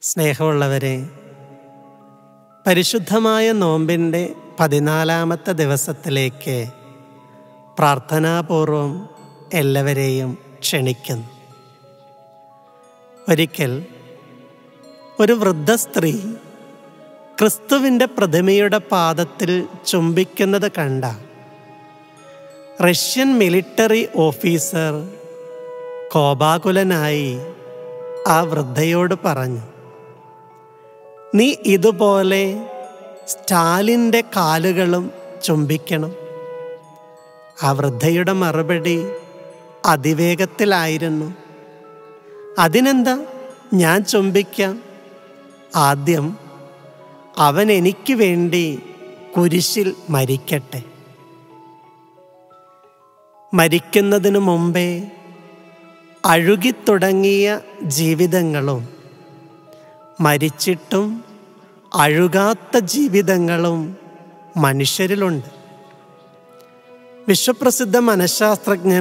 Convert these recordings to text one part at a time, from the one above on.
സ്നേഹമുള്ളവരെ പരിശുദ്ധമായ നോമ്പിൻ്റെ പതിനാലാമത്തെ ദിവസത്തിലേക്ക് പ്രാർത്ഥനാപൂർവം എല്ലാവരെയും ക്ഷണിക്കുന്നു ഒരിക്കൽ ഒരു വൃദ്ധ സ്ത്രീ ക്രിസ്തുവിൻ്റെ പ്രതിമയുടെ പാദത്തിൽ ചുംബിക്കുന്നത് കണ്ട റഷ്യൻ മിലിറ്ററി ഓഫീസർ കോപാകുലനായി ആ വൃദ്ധയോട് പറഞ്ഞു നീ ഇതുപോലെ സ്റ്റാലിൻ്റെ കാലുകളും ചുംബിക്കണം ആ വൃദ്ധയുടെ മറുപടി അതിവേഗത്തിലായിരുന്നു അതിനെന്താ ഞാൻ ചുംബിക്കാം ആദ്യം അവൻ എനിക്ക് വേണ്ടി കുരിശിൽ മരിക്കട്ടെ മരിക്കുന്നതിനു മുമ്പേ അഴുകിത്തുടങ്ങിയ ജീവിതങ്ങളും മരിച്ചിട്ടും അഴുകാത്ത ജീവിതങ്ങളും മനുഷ്യരിലുണ്ട് വിശ്വപ്രസിദ്ധ മനഃശാസ്ത്രജ്ഞൻ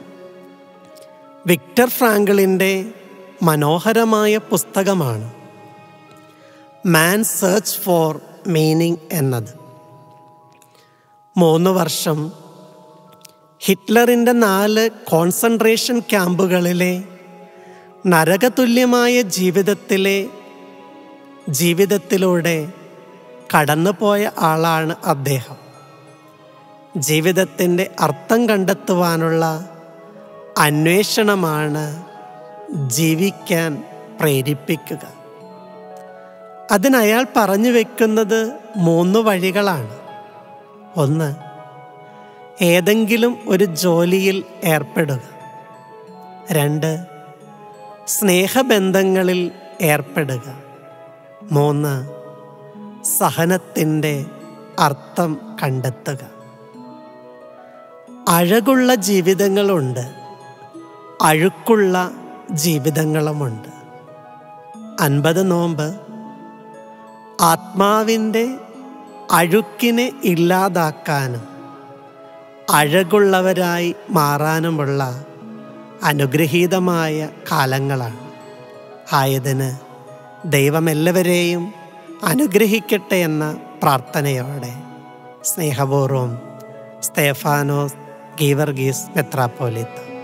വിക്ടർ ഫ്രാങ്കിളിൻ്റെ മനോഹരമായ പുസ്തകമാണ് മാൻ സെർച്ച് ഫോർ മീനിങ് എന്നത് മൂന്ന് വർഷം ഹിറ്റ്ലറിൻ്റെ നാല് കോൺസെൻട്രേഷൻ ക്യാമ്പുകളിലെ നരകതുല്യമായ ജീവിതത്തിലെ ജീവിതത്തിലൂടെ കടന്നുപോയ ആളാണ് അദ്ദേഹം ജീവിതത്തിൻ്റെ അർത്ഥം കണ്ടെത്തുവാനുള്ള അന്വേഷണമാണ് ജീവിക്കാൻ പ്രേരിപ്പിക്കുക അതിനയാൾ പറഞ്ഞു വെക്കുന്നത് മൂന്ന് വഴികളാണ് ഒന്ന് ഏതെങ്കിലും ഒരു ജോലിയിൽ ഏർപ്പെടുക രണ്ട് സ്നേഹബന്ധങ്ങളിൽ ഏർപ്പെടുക മൂന്ന് സഹനത്തിൻ്റെ അർത്ഥം കണ്ടെത്തുക അഴകുള്ള ജീവിതങ്ങളുണ്ട് അഴുക്കുള്ള ജീവിതങ്ങളുമുണ്ട് അൻപത് നോമ്പ് ആത്മാവിൻ്റെ അഴുക്കിനെ ഇല്ലാതാക്കാനും അഴകുള്ളവരായി മാറാനുമുള്ള അനുഗ്രഹീതമായ കാലങ്ങളാണ് ആയതിന് ദൈവം എല്ലാവരെയും അനുഗ്രഹിക്കട്ടെ എന്ന പ്രാർത്ഥനയോടെ സ്നേഹപൂർവം സ്തേഫാനോസ് ഗീവർഗീസ് മെത്രാപ്പോലിത്ത